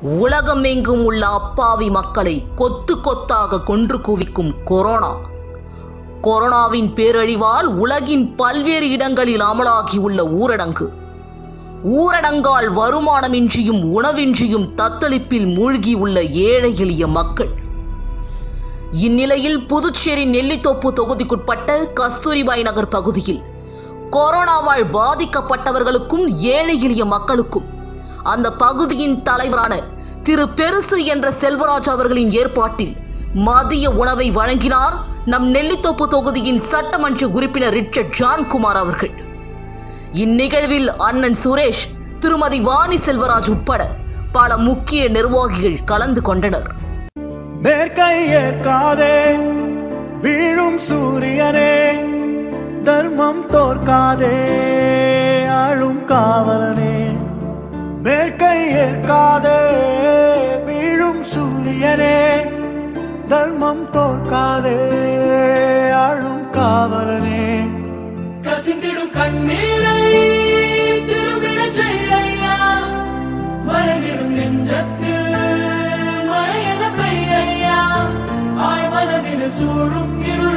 உலகமெங்கும் உள்ள அப்பாவி மக்களை கொத்து கொத்தாக கொன்று குவிக்கும் கொரோனா கொரோனாவின் பேரழிவால் உலகின் பல்வேறு இடங்களில் அமலாகியுள்ள ஊரடங்கு ஊரடங்கால் வருமானமின்றியும் உணவின்றியும் தத்தளிப்பில் மூழ்கியுள்ள ஏழை எளிய மக்கள் இந்நிலையில் புதுச்சேரி நெல்லித்தோப்பு தொகுதிக்குட்பட்ட கஸ்தூரிபாய் நகர் பகுதியில் கொரோனாவால் பாதிக்கப்பட்டவர்களுக்கும் ஏழை எளிய மக்களுக்கும் அந்த பகுதியின் தலைவரான திரு பெருசு என்ற செல்வராஜ் அவர்களின் ஏற்பாட்டில் மதிய உணவை வழங்கினார் நம் நெல்லித்தோப்பு தொகுதியின் சட்டமன்ற உறுப்பினர் ரிச்சர்ட் ஜான்குமார் அவர்கள் இந்நிகழ்வில் அண்ணன் சுரேஷ் திருமதி வாணி செல்வராஜ் உட்பட பல முக்கிய நிர்வாகிகள் கலந்து கொண்டனர் மேற்கை ஏற்காதே வீழும் சூரியனே தர்மம் தோற்காதே ஆளும் காவலனே மேற்கை ஏற்காதே வீழும் சூரியனே தர்மம் தோற்காதே ஆளும் காவலனே கசிந்திடும் கண்ணீரை திரும்பிடச் செய்யா மறைவிடும் நெஞ்சத்தில் மழையென பெய்யா ஆழ்மனதில் சூழும் இருள்